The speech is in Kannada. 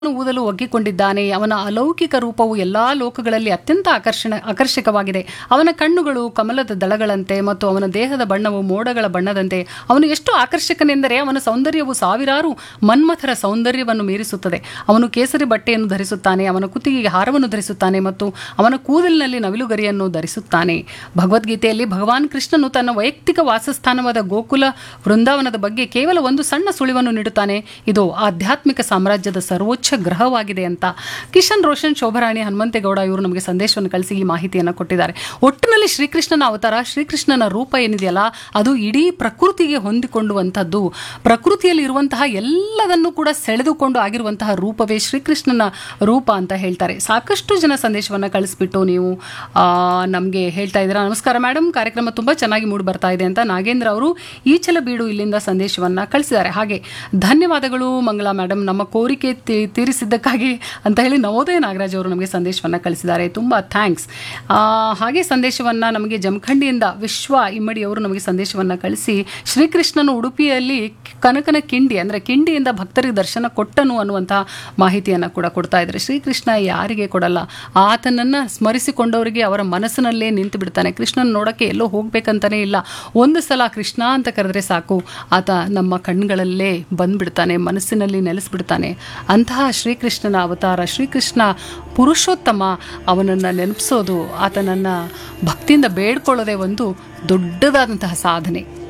ಊದಲು ಒಗ್ಗಿಕೊಂಡಿದ್ದಾನೆ ಅವನ ಅಲೌಕಿಕ ರೂಪವು ಎಲ್ಲಾ ಲೋಕಗಳಲ್ಲಿ ಅತ್ಯಂತ ಆಕರ್ಷಣ ಆಕರ್ಷಕವಾಗಿದೆ ಅವನ ಕಣ್ಣುಗಳು ಕಮಲದ ದಳಗಳಂತೆ ಮತ್ತು ಅವನ ದೇಹದ ಬಣ್ಣವು ಮೋಡಗಳ ಬಣ್ಣದಂತೆ ಅವನು ಎಷ್ಟು ಆಕರ್ಷಕನೆಂದರೆ ಅವನ ಸೌಂದರ್ಯವು ಸಾವಿರಾರು ಮನ್ಮಥರ ಸೌಂದರ್ಯವನ್ನು ಮೀರಿಸುತ್ತದೆ ಅವನು ಕೇಸರಿ ಬಟ್ಟೆಯನ್ನು ಧರಿಸುತ್ತಾನೆ ಅವನ ಕುತ್ತಿಗೆಗೆ ಹಾರವನ್ನು ಧರಿಸುತ್ತಾನೆ ಮತ್ತು ಅವನ ಕೂದಲಿನಲ್ಲಿ ನವಿಲುಗರಿಯನ್ನು ಧರಿಸುತ್ತಾನೆ ಭಗವದ್ಗೀತೆಯಲ್ಲಿ ಭಗವಾನ್ ಕೃಷ್ಣನು ತನ್ನ ವೈಯಕ್ತಿಕ ವಾಸಸ್ಥಾನವಾದ ಗೋಕುಲ ವೃಂದಾವನದ ಬಗ್ಗೆ ಕೇವಲ ಒಂದು ಸಣ್ಣ ಸುಳಿವನ್ನು ನೀಡುತ್ತಾನೆ ಇದು ಆಧ್ಯಾತ್ಮಿಕ ಸಾಮ್ರಾಜ್ಯದ ಸರ್ವೋಚ್ಚ ಗ್ರಹವಾಗಿದೆ ಅಂತ ಕಿಶನ್ ರೋಷನ್ ಶೋಭರಾಣಿ ಹನುಮಂತೇಗೌಡ ಇವರು ನಮಗೆ ಸಂದೇಶವನ್ನು ಕಳಿಸಿ ಈ ಮಾಹಿತಿಯನ್ನು ಕೊಟ್ಟಿದ್ದಾರೆ ಒಟ್ಟಿನಲ್ಲಿ ಶ್ರೀಕೃಷ್ಣನ ಅವತಾರ ಶ್ರೀಕೃಷ್ಣನ ರೂಪ ಏನಿದೆಯಲ್ಲ ಅದು ಇಡೀ ಪ್ರಕೃತಿಗೆ ಹೊಂದಿಕೊಂಡುವಂಥದ್ದು ಪ್ರಕೃತಿಯಲ್ಲಿ ಇರುವಂತಹ ಎಲ್ಲದನ್ನು ಕೂಡ ಸೆಳೆದುಕೊಂಡು ಆಗಿರುವಂತಹ ರೂಪವೇ ಶ್ರೀಕೃಷ್ಣನ ರೂಪ ಅಂತ ಹೇಳ್ತಾರೆ ಸಾಕಷ್ಟು ಜನ ಸಂದೇಶವನ್ನು ಕಳಿಸ್ಬಿಟ್ಟು ನೀವು ನಮಗೆ ಹೇಳ್ತಾ ಇದ್ದೀರಾ ನಮಸ್ಕಾರ ಮೇಡಮ್ ಕಾರ್ಯಕ್ರಮ ತುಂಬ ಚೆನ್ನಾಗಿ ಮೂಡಿ ಬರ್ತಾ ಇದೆ ಅಂತ ನಾಗೇಂದ್ರ ಅವರು ಈಚಲ ಬೀಡು ಇಲ್ಲಿಂದ ಸಂದೇಶವನ್ನು ಕಳಿಸಿದ್ದಾರೆ ಹಾಗೆ ಧನ್ಯವಾದಗಳು ಮಂಗಳಾ ಮೇಡಮ್ ನಮ್ಮ ಕೋರಿಕೆ ತಿ- ತೀರಿಸಿದ್ದಕ್ಕಾಗಿ ಅಂತ ಹೇಳಿ ನವೋದಯ ನಾಗರಾಜ್ ಅವರು ನಮಗೆ ಸಂದೇಶವನ್ನು ಕಳಿಸಿದ್ದಾರೆ ತುಂಬ ಥ್ಯಾಂಕ್ಸ್ ಹಾಗೆ ಸಂದೇಶವನ್ನು ನಮಗೆ ಜಮಖಂಡಿಯಿಂದ ವಿಶ್ವ ಇಮ್ಮಡಿ ಅವರು ನಮಗೆ ಸಂದೇಶವನ್ನು ಕಳಿಸಿ ಶ್ರೀಕೃಷ್ಣನು ಉಡುಪಿಯಲ್ಲಿ ಕನಕನ ಕಿಂಡಿ ಅಂದರೆ ಕಿಂಡಿಯಿಂದ ಭಕ್ತರಿಗೆ ದರ್ಶನ ಕೊಟ್ಟನು ಅನ್ನುವಂತಹ ಮಾಹಿತಿಯನ್ನು ಕೂಡ ಕೊಡ್ತಾ ಇದ್ದಾರೆ ಶ್ರೀಕೃಷ್ಣ ಯಾರಿಗೆ ಕೊಡಲ್ಲ ಆತನನ್ನು ಸ್ಮರಿಸಿಕೊಂಡವರಿಗೆ ಅವರ ಮನಸ್ಸಿನಲ್ಲೇ ನಿಂತು ಬಿಡ್ತಾನೆ ಕೃಷ್ಣನ ನೋಡೋಕ್ಕೆ ಎಲ್ಲೋ ಹೋಗ್ಬೇಕಂತಾನೆ ಇಲ್ಲ ಒಂದು ಸಲ ಕೃಷ್ಣ ಅಂತ ಕರೆದ್ರೆ ಸಾಕು ಆತ ನಮ್ಮ ಕಣ್ಗಳಲ್ಲೇ ಬಂದ್ಬಿಡ್ತಾನೆ ಮನಸ್ಸಿನಲ್ಲಿ ನೆಲೆಸ್ಬಿಡ್ತಾನೆ ಅಂತಹ ಶ್ರೀಕೃಷ್ಣನ ಅವತಾರ ಶ್ರೀಕೃಷ್ಣ ಪುರುಷೋತ್ತಮ ಅವನನ್ನು ನೆನಪಿಸೋದು ಆತನನ್ನು ಭಕ್ತಿಯಿಂದ ಬೇಡ್ಕೊಳ್ಳೋದೇ ಒಂದು ದೊಡ್ಡದಾದಂತಹ ಸಾಧನೆ